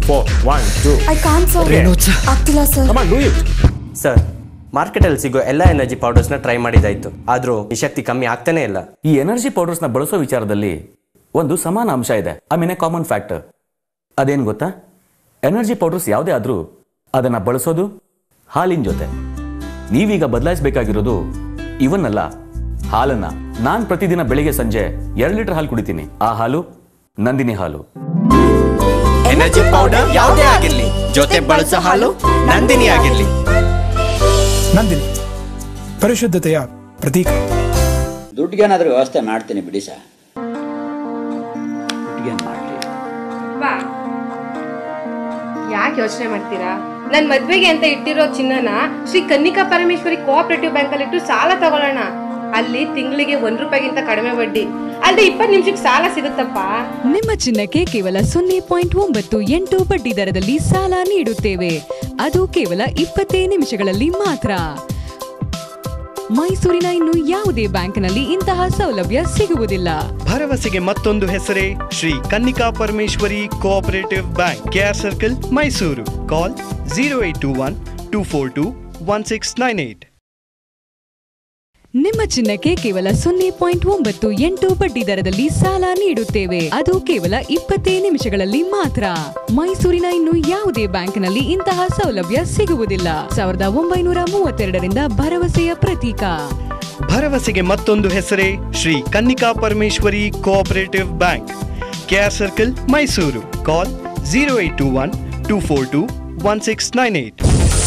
Four one two I can sir ಆಗ್ತಿಲ್ಲ sir come on do it sir ಮಾರ್ಕೆಟಲ್ಲಿ ಸಿಗೋ ಎಲ್ಲ ಎನರ್ಜಿ ಪೌಡರ್ಸ್ನ ಟ್ರೈ ಮಾಡಿದಾಯ್ತು ಆದರೂ ಈ ಶಕ್ತಿ ಕಮ್ಮಿ ಆಗ್ತಾನೆ ಇಲ್ಲ ಈ ಎನರ್ಜಿ ಪೌಡರ್ಸ್ನ ಬಳಸೋ ವಿಚಾರದಲ್ಲಿ ಒಂದು ಸಮಾನ ಅಂಶ ಇದೆ I mean a common factor ಅದೇನು ಗೊತ್ತಾ ಎನರ್ಜಿ ಪೌಡರ್ಸ್ ಯಾವುದೇ ಆದರೂ ಅದನ್ನು ಬಳಸೋದು ಹಾಲಿನ ಜೊತೆ ನೀವೀಗ ಬದಲಾಯಿಸಬೇಕಾಗಿರೋದು ಇವನ್ನಲ್ಲ ಹಾಲನ್ನ ನಾನು ಪ್ರತಿದಿನ ಬೆಳಿಗ್ಗೆ ಸಂಜೆ ಎರಡು ಲೀಟರ್ ಹಾಲು ಕುಡಿತೀನಿ ಆ ಹಾಲು ನಂದಿನಿ ಹಾಲು ಎನರ್ಜಿ ಪೌಡರ್ ಯಾವುದೇ ಆಗಿರ್ಲಿ ಜೊತೆ ಬಳಸೋ ಹಾಲು ನಂದಿನಿ ಆಗಿರ್ಲಿ ನಂದಿನಿ ಪರಿಶುದ್ಧತೆಯ ಪ್ರತೀಕ ದುಡ್ಡಿಗೇನಾದ್ರೂ ವ್ಯವಸ್ಥೆ ಮಾಡ್ತೀನಿ ಬಿಡಿ ಸರ್ ದುಡ್ಡಿಗೇನು ಮಾಡಲಿ ಬಾ ಯಾಕೆ ಯೋಚನೆ ಮಾಡ್ತೀರಾ ನನ್ ಮದ್ವೆಗೆ ಅಂತ ಇಟ್ಟಿರೋ ಚಿನ್ನನ ಶ್ರೀ ಕನ್ನಿಕಾ ಪರಮೇಶ್ವರಿ ಕೋಆಪರೇಟಿವ್ ಬ್ಯಾಂಕ್ ಅಲ್ಲಿ ಇಟ್ಟು ಸಾಲ ತಗೊಳ್ಳೋಣ ಅಲ್ಲಿ ತಿಂಗಳಿಗೆ ಒಂದ್ ರೂಪಾಯಿಗಿಂತ ಕಡಿಮೆ ಬಡ್ಡಿ ಅಲ್ಲದೆ ಇಪ್ಪತ್ತು ನಿಮಿಷಕ್ಕೆ ಸಾಲ ಸಿಗುತ್ತಪ್ಪ ನಿಮ್ಮ ಚಿನ್ನಕ್ಕೆ ಕೇವಲ ಸೊನ್ನೆ ಪಾಯಿಂಟ್ ಒಂಬತ್ತು ಎಂಟು ಬಡ್ಡಿ ದರದಲ್ಲಿ ಸಾಲ ನೀಡುತ್ತೇವೆ ಅದು ಕೇವಲ ಇಪ್ಪತ್ತೇ ನಿಮಿಷಗಳಲ್ಲಿ ಮಾತ್ರ ಮೈಸೂರಿನ ಇನ್ನು ಯಾವುದೇ ಬ್ಯಾಂಕ್ನಲ್ಲಿ ಇಂತಹ ಸೌಲಭ್ಯ ಸಿಗುವುದಿಲ್ಲ ಭರವಸೆಗೆ ಮತ್ತೊಂದು ಹೆಸರೇ Shri Kannika Parameshwari cooperative bank KR circle Mysuru call zero eight two one two four two one six nine eight ನಿಮ್ಮ ಚಿನ್ನಕ್ಕೆ ಕೇವಲ ಸೊನ್ನೆ ಪಾಯಿಂಟ್ ಒಂಬತ್ತು ಎಂಟು ಬಡ್ಡಿ ದರದಲ್ಲಿ ಸಾಲ ನೀಡುತ್ತೇವೆ ಅದು ಕೇವಲ ಇಪ್ಪತ್ತೇ ನಿಮಿಷಗಳಲ್ಲಿ ಮಾತ್ರ ಮೈಸೂರಿನ ಇನ್ನು ಯಾವುದೇ ಬ್ಯಾಂಕ್ನಲ್ಲಿ ಇಂತಹ ಸೌಲಭ್ಯ ಸಿಗುವುದಿಲ್ಲ ಸಾವಿರದ ಒಂಬೈನೂರ ಮೂವತ್ತೆರಡರಿಂದ ಭರವಸೆಯ ಪ್ರತೀಕ ಭರವಸೆಗೆ ಮತ್ತೊಂದು ಹೆಸರೇ Shri Kannika Parameshwari cooperative bank KR circle Mysuru call zero eight two one two four two one six nine eight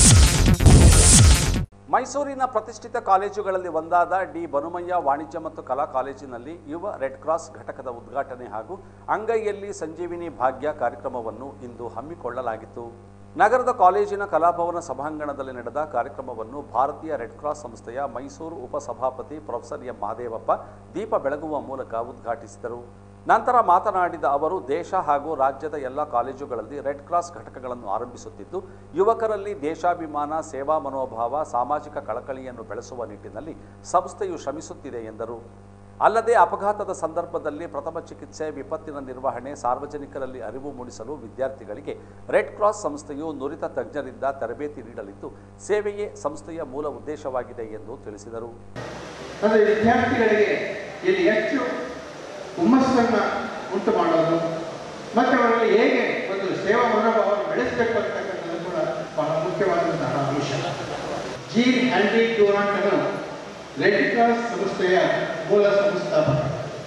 ಮೈಸೂರಿನ ಪ್ರತಿಷ್ಠಿತ ಕಾಲೇಜುಗಳಲ್ಲಿ ಒಂದಾದ ಡಿ ಬನುಮಯ್ಯ ವಾಣಿಜ್ಯ ಮತ್ತು ಕಲಾ ಕಾಲೇಜಿನಲ್ಲಿ ಯುವ ರೆಡ್ ಕ್ರಾಸ್ ಘಟಕದ ಉದ್ಘಾಟನೆ ಹಾಗೂ ಅಂಗೈಯಲ್ಲಿ ಸಂಜೀವಿನಿ ಭಾಗ್ಯ ಕಾರ್ಯಕ್ರಮವನ್ನು ಇಂದು ಹಮ್ಮಿಕೊಳ್ಳಲಾಗಿತ್ತು ನಗರದ ಕಾಲೇಜಿನ ಕಲಾಭವನ ಸಭಾಂಗಣದಲ್ಲಿ ನಡೆದ ಕಾರ್ಯಕ್ರಮವನ್ನು ಭಾರತೀಯ ರೆಡ್ ಕ್ರಾಸ್ ಸಂಸ್ಥೆಯ ಮೈಸೂರು ಉಪಸಭಾಪತಿ ಪ್ರೊಫೆಸರ್ ಎಂ ಮಹದೇವಪ್ಪ ದೀಪ ಬೆಳಗುವ ಮೂಲಕ ಉದ್ಘಾಟಿಸಿದರು ನಂತರ ಮಾತನಾಡಿದ ಅವರು ದೇಶ ಹಾಗೂ ರಾಜ್ಯದ ಎಲ್ಲ ಕಾಲೇಜುಗಳಲ್ಲಿ ರೆಡ್ ಕ್ರಾಸ್ ಘಟಕಗಳನ್ನು ಆರಂಭಿಸುತ್ತಿದ್ದು ಯುವಕರಲ್ಲಿ ದೇಶಾಭಿಮಾನ ಸೇವಾ ಮನೋಭಾವ ಸಾಮಾಜಿಕ ಕಳಕಳಿಯನ್ನು ಬೆಳೆಸುವ ನಿಟ್ಟಿನಲ್ಲಿ ಸಂಸ್ಥೆಯು ಶ್ರಮಿಸುತ್ತಿದೆ ಎಂದರು ಅಲ್ಲದೆ ಅಪಘಾತದ ಸಂದರ್ಭದಲ್ಲಿ ಪ್ರಥಮ ಚಿಕಿತ್ಸೆ ವಿಪತ್ತಿನ ನಿರ್ವಹಣೆ ಸಾರ್ವಜನಿಕರಲ್ಲಿ ಅರಿವು ಮೂಡಿಸಲು ವಿದ್ಯಾರ್ಥಿಗಳಿಗೆ ರೆಡ್ ಕ್ರಾಸ್ ಸಂಸ್ಥೆಯು ನುರಿತ ತಜ್ಞರಿಂದ ತರಬೇತಿ ನೀಡಲಿದ್ದು ಸೇವೆಯೇ ಸಂಸ್ಥೆಯ ಮೂಲ ಉದ್ದೇಶವಾಗಿದೆ ಎಂದು ತಿಳಿಸಿದರು ಅಂದರೆ ವಿದ್ಯಾರ್ಥಿಗಳಿಗೆ ಇಲ್ಲಿ ಹೆಚ್ಚು ಹುಮ್ಮಸ್ಸನ್ನು ಉಂಟು ಮಾಡೋದು ಮತ್ತು ಅವರಲ್ಲಿ ಹೇಗೆ ಒಂದು ಸೇವಾ ಮನೋಭಾವವನ್ನು ಬೆಳೆಸಬೇಕು ಅಂತಕ್ಕಂಥದ್ದು ಕೂಡ ಬಹಳ ಮುಖ್ಯವಾದಂತಹ ಅಂಶ ಜೀನ್ ಹ್ಯಾಂಡಿ ಡ್ಯೂರಾಂಟನು ರೆಡ್ ಕ್ರಾಸ್ ಸಂಸ್ಥೆಯ ಮೂಲ ಸಂಸ್ಥಾಪಕ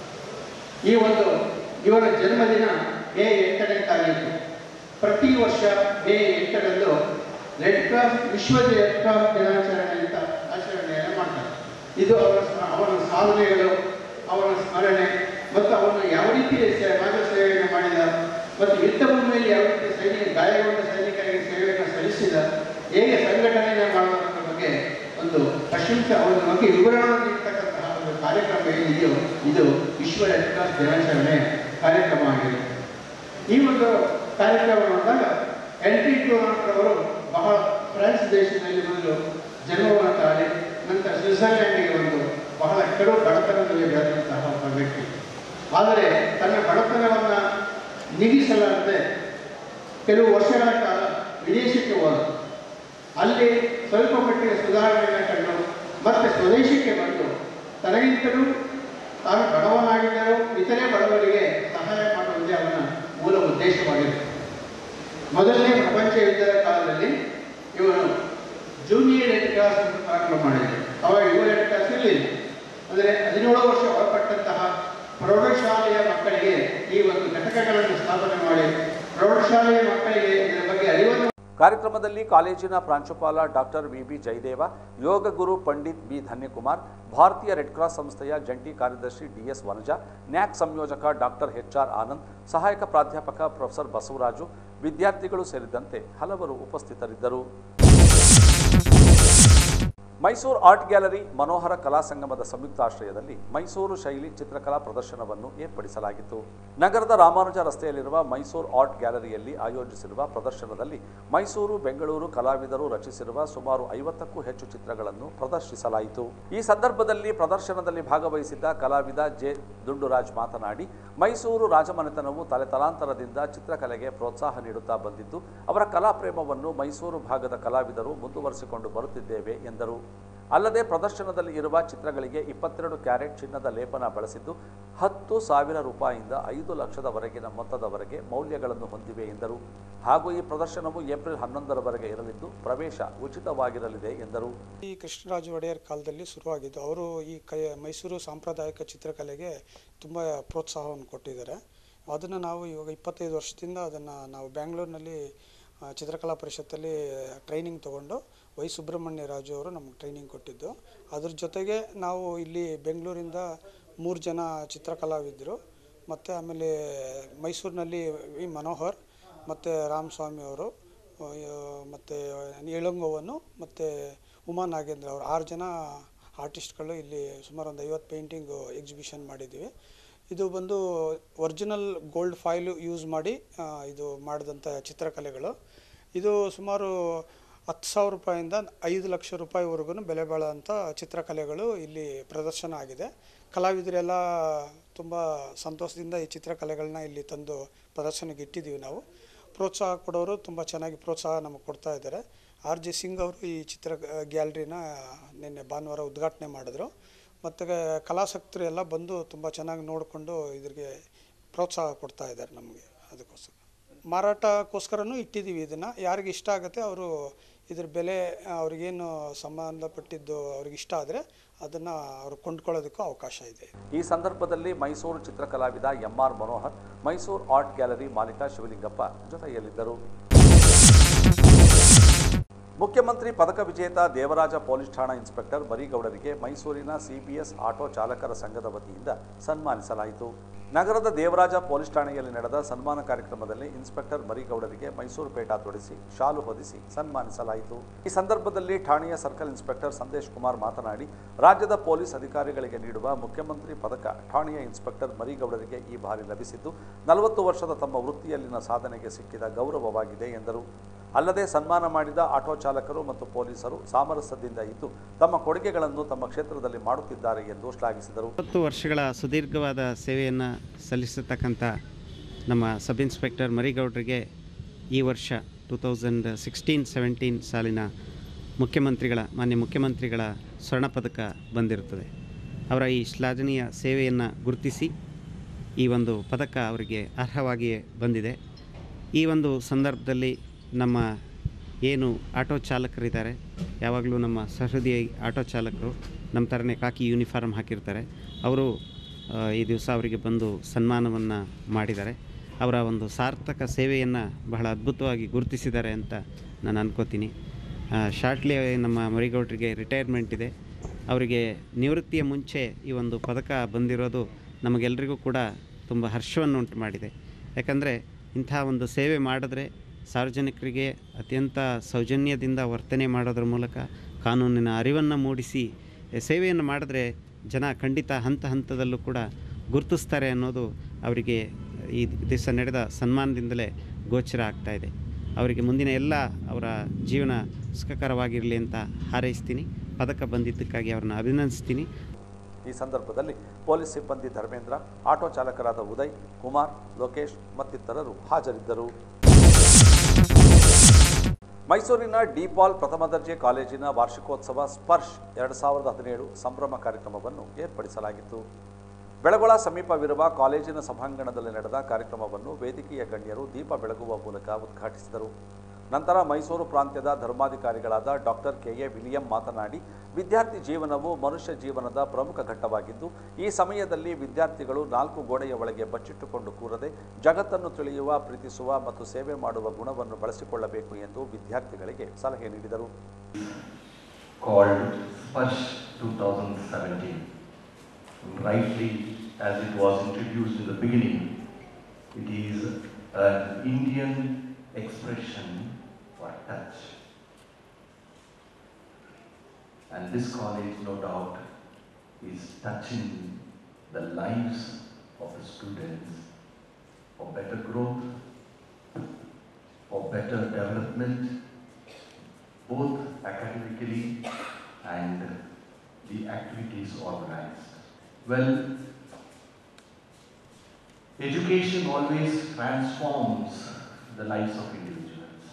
ಈ ಒಂದು ಇವರ ಜನ್ಮದಿನ ಮೇ ಎಂಟನೇ ತಾರೀಕು ಪ್ರತಿ ವರ್ಷ ಮೇ ಎಂಟರಂದು ರೆಡ್ ಕ್ರಾಸ್ ವಿಶ್ವ ರೆಡ್ ಕ್ರಾಸ್ ದಿನಾಚರಣೆ ಅಂತ ಆಚರಣೆಯನ್ನು ಮಾಡ್ತಾರೆ ಇದು ಅವರ ಅವರ ಸಾಧನೆಗಳು ಅವರ ಸ್ಮರಣೆ ಮತ್ತು ಅವನು ಯಾವ ರೀತಿ ಸಮಾಜ ಸೇವೆಯನ್ನು ಮಾಡಿದ ಮತ್ತು ಯುದ್ಧ ಭೂಮಿಯಲ್ಲಿ ಯಾವ ರೀತಿ ಸೈನಿಕ ಗಾಯಗೊಂಡ ಸೈನಿಕರಿಗೆ ಸೇವೆಯನ್ನು ಸಲ್ಲಿಸಿದ ಹೇಗೆ ಸಂಘಟನೆಯನ್ನು ಮಾಡೋದ್ರ ಬಗ್ಗೆ ಒಂದು ಪ್ರಶಂಸೆ ಅವರ ಬಗ್ಗೆ ವಿವರಣೆ ನೀಡ್ತಕ್ಕಂತಹ ಒಂದು ಕಾರ್ಯಕ್ರಮ ಏನಿದೆಯೋ ಇದು ವಿಶ್ವ ರೆಡ್ ಕ್ರಾಸ್ ದಿನಾಚರಣೆ ಕಾರ್ಯಕ್ರಮ ಆಗಿದೆ ಈ ಒಂದು ಕಾರ್ಯಕ್ರಮ ನೋಡಿದಾಗ ಎನ್ ಟಿ ಅವರು ಬಹಳ ಫ್ರಾನ್ಸ್ ದೇಶದಲ್ಲಿ ಮೊದಲು ಜನ್ಮವನ್ನು ತಾಳಿ ನಂತರ ಸ್ವಿಟ್ಜರ್ಲ್ಯಾಂಡಿಗೆ ಒಂದು ಬಹಳ ಕಡು ಬಡತನದಲ್ಲಿ ಬೆಳೆದಂತಹ ಒಬ್ಬ ವ್ಯಕ್ತಿ ಆದರೆ ತನ್ನ ಬಡತನವನ್ನು ನೀಗಿಸಲಾರದೆ ಕೆಲವು ವರ್ಷಗಳ ಕಾಲ ವಿದೇಶಕ್ಕೆ ಹೋದ ಅಲ್ಲಿ ಸ್ವಲ್ಪ ಮಟ್ಟಿಗೆ ಸುಧಾರಣೆಯನ್ನು ಕಂಡು ಮತ್ತೆ ಸ್ವದೇಶಕ್ಕೆ ಬಂದು ತನಗಿಂತಲೂ ತಾನು ಬಡವನಾಗಿದ್ದರೂ ಇತರೆ ಬಡವರಿಗೆ ಸಹಾಯ ಮಾಡುವುದೇ ಅವನ ಮೂಲ ಉದ್ದೇಶವಾಗಿತ್ತು ಮೊದಲನೇ ಪ್ರಪಂಚ ಯುದ್ಧದ ಕಾಲದಲ್ಲಿ ಇವನು ಜೂನಿಯರ್ ರೆಡ್ ಕ್ರಾಸ್ ಅಂತ ಪ್ರಾರಂಭ ಮಾಡಿದರು ಅವಾಗ ಯುವ ರೆಡ್ ಕ್ರಾಸ್ ಇರಲಿಲ್ಲ ಅಂದರೆ ಹದಿನೇಳು ವರ್ಷ ಒಳಪಟ್ಟಂತಹ ಪ್ರೌಢಶಾಲೆಯ ಮಕ್ಕಳಿಗೆ ಈ ಒಂದು ಘಟಕಗಳನ್ನು ಸ್ಥಾಪನೆ ಮಾಡಿ ಪ್ರೌಢಶಾಲೆಯ ಮಕ್ಕಳಿಗೆ ಇದರ ಬಗ್ಗೆ ಅರಿವನ್ನು ಕಾರ್ಯಕ್ರಮದಲ್ಲಿ ಕಾಲೇಜಿನ ಪ್ರಾಂಶುಪಾಲ ಡಾಕ್ಟರ್ ವಿ ಬಿ ಜಯದೇವ ಯೋಗ ಗುರು ಪಂಡಿತ್ ಬಿ ಧನ್ಯಕುಮಾರ್ ಭಾರತೀಯ ರೆಡ್ ಕ್ರಾಸ್ ಸಂಸ್ಥೆಯ ಜಂಟಿ ಕಾರ್ಯದರ್ಶಿ ಡಿಎಸ್ ವನಜಾ ನ್ಯಾಕ್ ಸಂಯೋಜಕ ಡಾಕ್ಟರ್ ಎಚ್ ಆರ್ ಆನಂದ್ ಸಹಾಯಕ ಪ್ರಾಧ್ಯಾಪಕ ಪ್ರೊಫೆಸರ್ ಬಸವರಾಜು ವಿದ್ಯಾರ್ಥಿಗಳು ಸೇರಿದಂತೆ ಹಲವರು ಉಪಸ್ಥಿತರಿದ್ದರು ಮೈಸೂರು ಆರ್ಟ್ ಗ್ಯಾಲರಿ ಮನೋಹರ ಕಲಾ ಸಂಗಮದ ಸಂಯುಕ್ತಾಶ್ರಯದಲ್ಲಿ ಮೈಸೂರು ಶೈಲಿ ಚಿತ್ರಕಲಾ ಪ್ರದರ್ಶನವನ್ನು ಏರ್ಪಡಿಸಲಾಗಿತ್ತು ನಗರದ ರಾಮಾನುಜ ರಸ್ತೆಯಲ್ಲಿರುವ ಮೈಸೂರು ಆರ್ಟ್ ಗ್ಯಾಲರಿಯಲ್ಲಿ ಆಯೋಜಿಸಿರುವ ಪ್ರದರ್ಶನದಲ್ಲಿ ಮೈಸೂರು ಬೆಂಗಳೂರು ಕಲಾವಿದರು ರಚಿಸಿರುವ ಸುಮಾರು ಐವತ್ತಕ್ಕೂ ಹೆಚ್ಚು ಚಿತ್ರಗಳನ್ನು ಪ್ರದರ್ಶಿಸಲಾಯಿತು ಈ ಸಂದರ್ಭದಲ್ಲಿ ಪ್ರದರ್ಶನದಲ್ಲಿ ಭಾಗವಹಿಸಿದ್ದ ಕಲಾವಿದ ಜೆ ದುಂಡುರಾಜ್ ಮಾತನಾಡಿ ಮೈಸೂರು ರಾಜಮನೆತನವು ತಲೆತಲಾಂತರದಿಂದ ಚಿತ್ರಕಲೆಗೆ ಪ್ರೋತ್ಸಾಹ ನೀಡುತ್ತಾ ಬಂದಿದ್ದು ಅವರ ಕಲಾ ಪ್ರೇಮವನ್ನು ಮೈಸೂರು ಭಾಗದ ಕಲಾವಿದರು ಮುಂದುವರಿಸಿಕೊಂಡು ಬರುತ್ತಿದ್ದೇವೆ ಎಂದರು ಅಲ್ಲದೆ ಪ್ರದರ್ಶನದಲ್ಲಿ ಇರುವ ಚಿತ್ರಗಳಿಗೆ ಇಪ್ಪತ್ತೆರಡು ಕ್ಯಾರೆಟ್ ಚಿನ್ನದ ಲೇಪನ ಬಳಸಿದ್ದು ಹತ್ತು ಸಾವಿರ ರೂಪಾಯಿಯಿಂದ ಐದು ಲಕ್ಷದವರೆಗಿನ ಮೊತ್ತದವರೆಗೆ ಮೌಲ್ಯಗಳನ್ನು ಹೊಂದಿವೆ ಎಂದರು ಹಾಗೂ ಈ ಪ್ರದರ್ಶನವು ಏಪ್ರಿಲ್ ಹನ್ನೊಂದರವರೆಗೆ ಇರಲಿದ್ದು ಪ್ರವೇಶ ಉಚಿತವಾಗಿರಲಿದೆ ಎಂದರು ಈ ಕೃಷ್ಣರಾಜ ಒಡೆಯರ್ ಕಾಲದಲ್ಲಿ ಶುರುವಾಗಿದ್ದು ಅವರು ಈ ಕೈ ಮೈಸೂರು ಸಾಂಪ್ರದಾಯಿಕ ಚಿತ್ರಕಲೆಗೆ ತುಂಬ ಪ್ರೋತ್ಸಾಹವನ್ನು ಕೊಟ್ಟಿದ್ದಾರೆ ಅದನ್ನು ನಾವು ಇವಾಗ ಇಪ್ಪತ್ತೈದು ವರ್ಷದಿಂದ ಅದನ್ನು ನಾವು ಬ್ಯಾಂಗ್ಳೂರಿನಲ್ಲಿ ಆ, ಚಿತ್ರಕಲಾ ಪರಿಷತ್ತಲ್ಲಿ ಟ್ರೈನಿಂಗ್ ತೊಗೊಂಡು ವೈ ಸುಬ್ರಹ್ಮಣ್ಯ ರಾಜು ಅವರು ನಮಗೆ ಟ್ರೈನಿಂಗ್ ಕೊಟ್ಟಿದ್ದು ಅದ್ರ ಜೊತೆಗೆ ನಾವು ಇಲ್ಲಿ ಬೆಂಗಳೂರಿಂದ ಮೂರು ಜನ ಚಿತ್ರಕಲಾವಿದರು ಮತ್ತು ಆಮೇಲೆ ಮೈಸೂರಿನಲ್ಲಿ ವಿ ಮನೋಹರ್ ಮತ್ತು ರಾಮಸ್ವಾಮಿ ಅವರು ಮತ್ತು ಏಳಂಗೋವನು ಮತ್ತು ಉಮಾ ನಾಗೇಂದ್ರ ಅವರು ಆರು ಜನ ಆರ್ಟಿಸ್ಟ್ಗಳು ಇಲ್ಲಿ ಸುಮಾರು ಒಂದು ಐವತ್ತು ಪೇಂಟಿಂಗು ಎಕ್ಸಿಬಿಷನ್ ಮಾಡಿದ್ದೀವಿ ಇದು ಬಂದು ಒರಿಜಿನಲ್ ಗೋಲ್ಡ್ ಫಾಯಿಲು ಯೂಸ್ ಮಾಡಿ ಆ, ಇದು ಮಾಡಿದಂಥ ಚಿತ್ರಕಲೆಗಳು ಇದು ಸುಮಾರು ಹತ್ತು ಸಾವಿರ ರೂಪಾಯಿಂದ ಐದು ಲಕ್ಷ ರೂಪಾಯಿವರೆಗೂ ಬೆಲೆ ಬಾಳುವಂಥ ಚಿತ್ರಕಲೆಗಳು ಇಲ್ಲಿ ಪ್ರದರ್ಶನ ಆಗಿದೆ ಕಲಾವಿದರೆಲ್ಲ ತುಂಬ ಸಂತೋಷದಿಂದ ಈ ಚಿತ್ರಕಲೆಗಳನ್ನ ಇಲ್ಲಿ ತಂದು ಪ್ರದರ್ಶನಕ್ಕೆ ಇಟ್ಟಿದ್ದೀವಿ ನಾವು ಪ್ರೋತ್ಸಾಹ ಕೊಡೋರು ತುಂಬ ಚೆನ್ನಾಗಿ ಪ್ರೋತ್ಸಾಹ ನಮಗೆ ಕೊಡ್ತಾ ಇದ್ದಾರೆ ಆರ್ ಜೆ ಸಿಂಗ್ ಅವರು ಈ ಚಿತ್ರ ಗ್ಯಾಲರಿನ ನಿನ್ನೆ ಭಾನುವಾರ ಉದ್ಘಾಟನೆ ಮಾಡಿದ್ರು ಮತ್ತು ಕಲಾಸಕ್ತರು ಎಲ್ಲ ಬಂದು ತುಂಬ ಚೆನ್ನಾಗಿ ನೋಡಿಕೊಂಡು ಇದ್ರಿಗೆ ಪ್ರೋತ್ಸಾಹ ಕೊಡ್ತಾ ಇದ್ದಾರೆ ನಮಗೆ ಅದಕ್ಕೋಸ್ಕರ ಮಾರಾಟಕ್ಕೋಸ್ಕರನೂ ಇಟ್ಟಿದ್ದೀವಿ ಇದನ್ನು ಯಾರಿಗೆ ಇಷ್ಟ ಆಗುತ್ತೆ ಅವರು ಇದ್ರ ಬೆಲೆ ಅವ್ರಿಗೇನು ಸಂಬಂಧಪಟ್ಟಿದ್ದು ಅವ್ರಿಗೆ ಇಷ್ಟ ಆದರೆ ಅದನ್ನು ಅವ್ರು ಕೊಂಡ್ಕೊಳ್ಳೋದಕ್ಕೂ ಅವಕಾಶ ಇದೆ ಈ ಸಂದರ್ಭದಲ್ಲಿ ಮೈಸೂರು ಚಿತ್ರಕಲಾವಿದ ಎಂಆರ್ ಮನೋಹರ್ ಮೈಸೂರು ಆರ್ಟ್ ಗ್ಯಾಲರಿ ಮಾಲೀಕ ಶಿವಲಿಂಗಪ್ಪ ಜೊತೆಯಲ್ಲಿದ್ದರು ಮುಖ್ಯಮಂತ್ರಿ ಪದಕ ವಿಜೇತ ದೇವರಾಜ ಪೊಲೀಸ್ ಠಾಣಾ ಇನ್ಸ್ಪೆಕ್ಟರ್ ಮರಿಗೌಡರಿಗೆ ಮೈಸೂರಿನ ಸಿಬಿಎಸ್ ಆಟೋ ಚಾಲಕರ ಸಂಘದ ವತಿಯಿಂದ ಸನ್ಮಾನಿಸಲಾಯಿತು ನಗರದ ದೇವರಾಜ ಪೊಲೀಸ್ ಠಾಣೆಯಲ್ಲಿ ನಡೆದ ಸನ್ಮಾನ ಕಾರ್ಯಕ್ರಮದಲ್ಲಿ ಇನ್ಸ್ಪೆಕ್ಟರ್ ಮರಿಗೌಡರಿಗೆ ಮೈಸೂರು ಪೇಟ ತೊಡಿಸಿ ಶಾಲು ಹೊದಿಸಿ ಸನ್ಮಾನಿಸಲಾಯಿತು ಈ ಸಂದರ್ಭದಲ್ಲಿ ಠಾಣೆಯ ಸರ್ಕಲ್ ಇನ್ಸ್ಪೆಕ್ಟರ್ ಸಂದೇಶ್ ಕುಮಾರ್ ಮಾತನಾಡಿ ರಾಜ್ಯದ ಪೊಲೀಸ್ ಅಧಿಕಾರಿಗಳಿಗೆ ನೀಡುವ ಮುಖ್ಯಮಂತ್ರಿ ಪದಕ ಠಾಣೆಯ ಇನ್ಸ್ಪೆಕ್ಟರ್ ಮರಿಗೌಡರಿಗೆ ಈ ಬಾರಿ ಲಭಿಸಿದ್ದು ನಲವತ್ತು ವರ್ಷದ ತಮ್ಮ ವೃತ್ತಿಯಲ್ಲಿನ ಸಾಧನೆಗೆ ಸಿಕ್ಕಿದ ಗೌರವವಾಗಿದೆ ಎಂದರು ಅಲ್ಲದೆ ಸನ್ಮಾನ ಮಾಡಿದ ಆಟೋ ಚಾಲಕರು ಮತ್ತು ಪೊಲೀಸರು ಸಾಮರಸ್ಯದಿಂದ ಇದ್ದು ತಮ್ಮ ಕೊಡುಗೆಗಳನ್ನು ತಮ್ಮ ಕ್ಷೇತ್ರದಲ್ಲಿ ಮಾಡುತ್ತಿದ್ದಾರೆ ಎಂದು ಶ್ಲಾಘಿಸಿದರು ಹತ್ತು ವರ್ಷಗಳ ಸುದೀರ್ಘವಾದ ಸೇವೆಯನ್ನು ಸಲ್ಲಿಸತಕ್ಕಂಥ ನಮ್ಮ ಸಬ್ ಇನ್ಸ್ಪೆಕ್ಟರ್ ಮರಿಗೌಡರಿಗೆ ಈ ವರ್ಷ ಟೂ ತೌಸಂಡ್ ಸಿಕ್ಸ್ಟೀನ್ ಸೆವೆಂಟೀನ್ ಸಾಲಿನ ಮುಖ್ಯಮಂತ್ರಿಗಳ ಮಾನ್ಯ ಮುಖ್ಯಮಂತ್ರಿಗಳ ಸ್ವರ್ಣ ಪದಕ ಬಂದಿರುತ್ತದೆ ಅವರ ಈ ಶ್ಲಾಘನೀಯ ಸೇವೆಯನ್ನು ಗುರುತಿಸಿ ಈ ಒಂದು ಪದಕ ಅವರಿಗೆ ಅರ್ಹವಾಗಿಯೇ ಬಂದಿದೆ ಈ ಒಂದು ಸಂದರ್ಭದಲ್ಲಿ ನಮ್ಮ ಏನು ಆಟೋ ಚಾಲಕರಿದ್ದಾರೆ ಯಾವಾಗಲೂ ನಮ್ಮ ಸಹೃದಯ ಆಟೋ ಚಾಲಕರು ನಮ್ಮ ಥರನೇ ಕಾಕಿ ಯೂನಿಫಾರ್ಮ್ ಹಾಕಿರ್ತಾರೆ ಅವರು ಆ, ಈ ದಿವಸ ಅವರಿಗೆ ಬಂದು ಸನ್ಮಾನವನ್ನು ಮಾಡಿದ್ದಾರೆ ಅವರ ಒಂದು ಸಾರ್ಥಕ ಸೇವೆಯನ್ನು ಬಹಳ ಅದ್ಭುತವಾಗಿ ಗುರುತಿಸಿದ್ದಾರೆ ಅಂತ ನಾನು ಅನ್ಕೋತೀನಿ ಶಾರ್ಟ್ಲಿ ನಮ್ಮ ಮರಿಗೌಡರಿಗೆ ರಿಟೈರ್ಮೆಂಟ್ ಇದೆ ಅವರಿಗೆ ನಿವೃತ್ತಿಯ ಮುಂಚೆ ಈ ಒಂದು ಪದಕ ಬಂದಿರೋದು ನಮಗೆಲ್ಲರಿಗೂ ಕೂಡ ತುಂಬ ಹರ್ಷವನ್ನು ಉಂಟು ಮಾಡಿದೆ ಯಾಕಂದರೆ ಇಂಥ ಒಂದು ಸೇವೆ ಮಾಡಿದ್ರೆ ಸಾರ್ವಜನಿಕರಿಗೆ ಅತ್ಯಂತ ಸೌಜನ್ಯದಿಂದ ವರ್ತನೆ ಮಾಡೋದ್ರ ಮೂಲಕ ಕಾನೂನಿನ ಅರಿವನ್ನು ಮೂಡಿಸಿ ಸೇವೆಯನ್ನು ಮಾಡಿದ್ರೆ ಜನ ಖಂಡಿತ ಹಂತ ಹಂತದಲ್ಲೂ ಕೂಡ ಗುರುತಿಸ್ತಾರೆ ಅನ್ನೋದು ಅವರಿಗೆ ಈ ದಿವಸ ನಡೆದ ಸನ್ಮಾನದಿಂದಲೇ ಗೋಚರ ಆಗ್ತಾ ಇದೆ ಅವರಿಗೆ ಮುಂದಿನ ಎಲ್ಲ ಅವರ ಜೀವನ ಸುಖಕರವಾಗಿರಲಿ ಅಂತ ಹಾರೈಸ್ತೀನಿ ಪದಕ ಬಂದಿದ್ದಕ್ಕಾಗಿ ಅವ್ರನ್ನ ಅಭಿನಂದಿಸ್ತೀನಿ ಈ ಸಂದರ್ಭದಲ್ಲಿ ಪೊಲೀಸ್ ಸಿಬ್ಬಂದಿ ಧರ್ಮೇಂದ್ರ ಆಟೋ ಚಾಲಕರಾದ ಉದಯ್ ಕುಮಾರ್ ಲೋಕೇಶ್ ಮತ್ತಿತರರು ಹಾಜರಿದ್ದರು ಮೈಸೂರಿನ ಡಿಪಾಲ್ ಪ್ರಥಮ ದರ್ಜೆ ಕಾಲೇಜಿನ ವಾರ್ಷಿಕೋತ್ಸವ ಸ್ಪರ್ಶ್ ಎರಡು ಸಾವಿರದ ಹದಿನೇಳು ಸಂಭ್ರಮ ಕಾರ್ಯಕ್ರಮವನ್ನು ಏರ್ಪಡಿಸಲಾಗಿತ್ತು ಬೆಳಗೊಳ ಸಮೀಪವಿರುವ ಕಾಲೇಜಿನ ಸಭಾಂಗಣದಲ್ಲಿ ನಡೆದ ಕಾರ್ಯಕ್ರಮವನ್ನು ವೇದಿಕೆಯ ಗಣ್ಯರು ದೀಪ ಬೆಳಗುವ ಮೂಲಕ ಉದ್ಘಾಟಿಸಿದರು ನಂತರ ಮೈಸೂರು ಪ್ರಾಂತ್ಯದ ಧರ್ಮಾಧಿಕಾರಿಗಳಾದ ಡಾಕ್ಟರ್ ಕೆ ಎ ವಿಲಿಯಂ ಮಾತನಾಡಿ ವಿದ್ಯಾರ್ಥಿ ಜೀವನವು ಮನುಷ್ಯ ಜೀವನದ ಪ್ರಮುಖ ಘಟ್ಟವಾಗಿದ್ದು ಈ ಸಮಯದಲ್ಲಿ ವಿದ್ಯಾರ್ಥಿಗಳು ನಾಲ್ಕು ಗೋಡೆಯ ಒಳಗೆ ಬಚ್ಚಿಟ್ಟುಕೊಂಡು ಕೂರದೆ ಜಗತ್ತನ್ನು ತಿಳಿಯುವ ಪ್ರೀತಿಸುವ ಮತ್ತು ಸೇವೆ ಮಾಡುವ ಗುಣವನ್ನು ಬಳಸಿಕೊಳ್ಳಬೇಕು ಎಂದು ವಿದ್ಯಾರ್ಥಿಗಳಿಗೆ ಸಲಹೆ ನೀಡಿದರು called Sparsh 2017. Rightly, as it was introduced in the beginning, it is an Indian expression for touch. And this college, no doubt, is touching the lives of the students for better growth, for better development, both academically and the activities organized. Well, education always transforms the lives of individuals.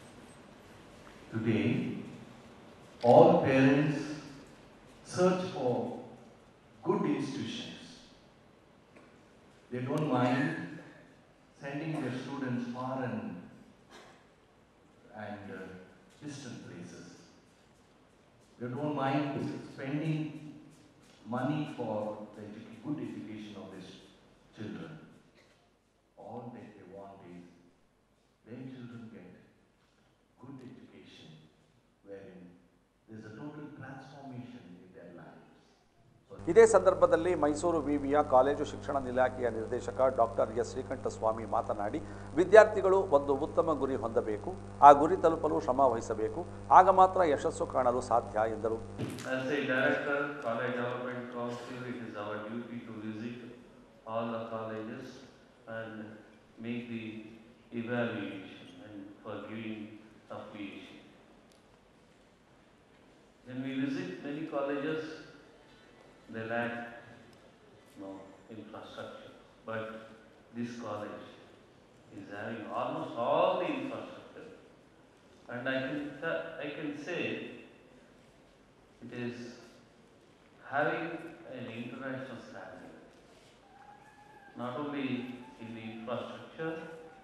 Today, all parents search for good institutions. They don't mind sending their students far and, and uh, distant places. They don't mind spending money for the edu- good education of their children. All that they want is their children get good education wherein there's a total transformation in their lives. ಇದೇ ಸಂದರ್ಭದಲ್ಲಿ ಮೈಸೂರು ವಿವಿಯ college ಶಿಕ್ಷಣ ಇಲಾಖೆಯ ನಿರ್ದೇಶಕ doctor S ಶ್ರೀಕಂಠಸ್ವಾಮಿ ಮಾತನಾಡಿ ವಿದ್ಯಾರ್ಥಿಗಳು ಒಂದು ಉತ್ತಮ ಗುರಿ ಹೊಂದಬೇಕು ಆ ಗುರಿ ತಲುಪಲು ಶ್ರಮ ವಹಿಸಬೇಕು ಆಗ ಮಾತ್ರ ಯಶಸ್ಸು ಕಾಣಲು ಸಾಧ್ಯ ಎಂದರು As a director, College Development Council, it is our duty to visit all the colleges and make the evaluation and for giving affiliation. When we visit many colleges, they lack no infrastructure, but this college is having almost all the infrastructure. And I can, th- I can say it is having an international standard, not only in the infrastructure,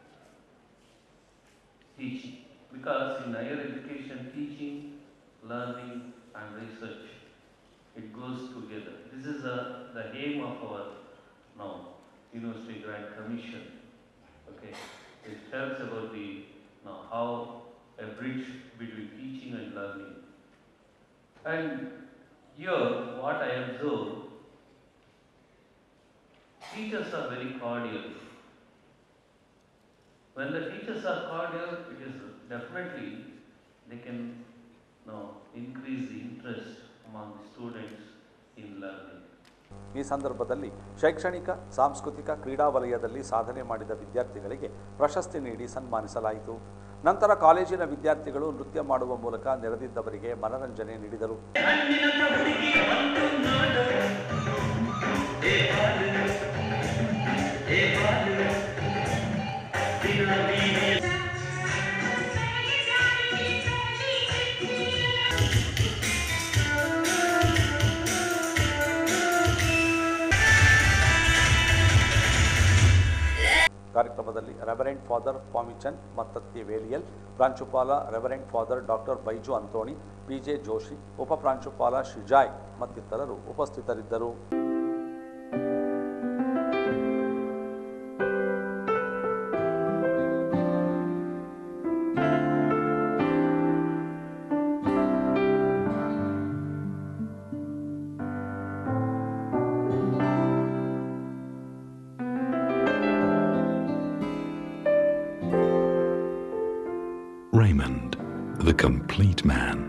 teaching, because in higher education, teaching, learning and research, it goes together. This is a, the aim of our now University Grant Commission. Okay, it tells about the now how a bridge between teaching and learning. And here, what I observe, teachers are very cordial. When the teachers are cordial, it is definitely they can now increase the interest among the students in learning. ಈ ಸಂದರ್ಭದಲ್ಲಿ ಶೈಕ್ಷಣಿಕ ಸಾಂಸ್ಕೃತಿಕ ಕ್ರೀಡಾ ವಲಯದಲ್ಲಿ ಸಾಧನೆ ಮಾಡಿದ ವಿದ್ಯಾರ್ಥಿಗಳಿಗೆ ಪ್ರಶಸ್ತಿ ನೀಡಿ ಸನ್ಮಾನಿಸಲಾಯಿತು ನಂತರ ಕಾಲೇಜಿನ ವಿದ್ಯಾರ್ಥಿಗಳು ನೃತ್ಯ ಮಾಡುವ ಮೂಲಕ ನೆರೆದಿದ್ದವರಿಗೆ ಮನರಂಜನೆ ನೀಡಿದರು ಕಾರ್ಯಕ್ರಮದಲ್ಲಿ ರೆವರೆಂಟ್ ಫಾದರ್ ಪಾಮಿಚನ್ ಮತ್ತತ್ತಿ ವೇಲಿಯಲ್ ಪ್ರಾಂಶುಪಾಲ reverend father doctor Baiju Antony PJ Joshi ಉಪ ಪ್ರಾಂಶುಪಾಲ ಶಿಜಾಯ್ ಮತ್ತಿತರರು ಉಪಸ್ಥಿತರಿದ್ದರು Raymond, the complete man.